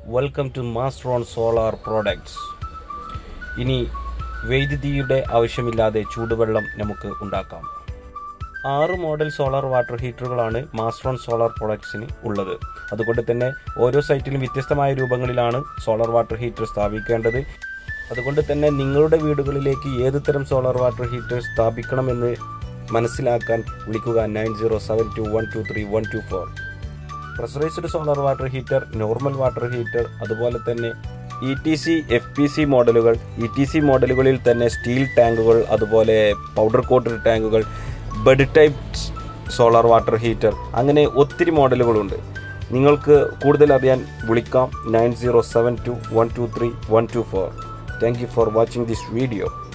welcome to master on solar products ഇനി വൈദ്യുതിയുടെ ആവശ്യമില്ലാതെ ചൂടുവെള്ളം നമുക്ക് ഉണ്ടാക്കാം ആറ് മോഡൽ സോളാർ വാട്ടർ ഹീറ്ററുകളാണ് മാസ്റ്റർ ഓൺ സോളാർ പ്രൊഡക്ട്സിന് ഉള്ളത് അതുകൊണ്ട് തന്നെ ഓരോ സൈറ്റിലും വ്യത്യസ്തമായ രൂപങ്ങളിലാണ് സോളാർ വാട്ടർ ഹീറ്റർ സ്ഥാപിക്കേണ്ടത് അതുകൊണ്ട് തന്നെ നിങ്ങളുടെ വീടുകളിലേക്ക് ഏത് തരം സോളാർ വാട്ടർ ഹീറ്റർ സ്ഥാപിക്കണമെന്ന് മനസ്സിലാക്കാൻ വിളിക്കുക nine zero seven two one two three one two four pressurised solar water heater normal water heater അതുപോലെ തന്നെ E T C F P C മോഡലുകൾ ഇ ടി സി മോഡലുകളിൽ തന്നെ സ്റ്റീൽ ടാങ്കുകൾ അതുപോലെ പൗഡർ കോട്ടഡ് ടാങ്കുകൾ bed type solar water heater അങ്ങനെ ഒത്തിരി മോഡലുകളുണ്ട് നിങ്ങൾക്ക് കൂടുതൽ അറിയാൻ വിളിക്കാം nine zero seven two one two three one two four thank you for watching this video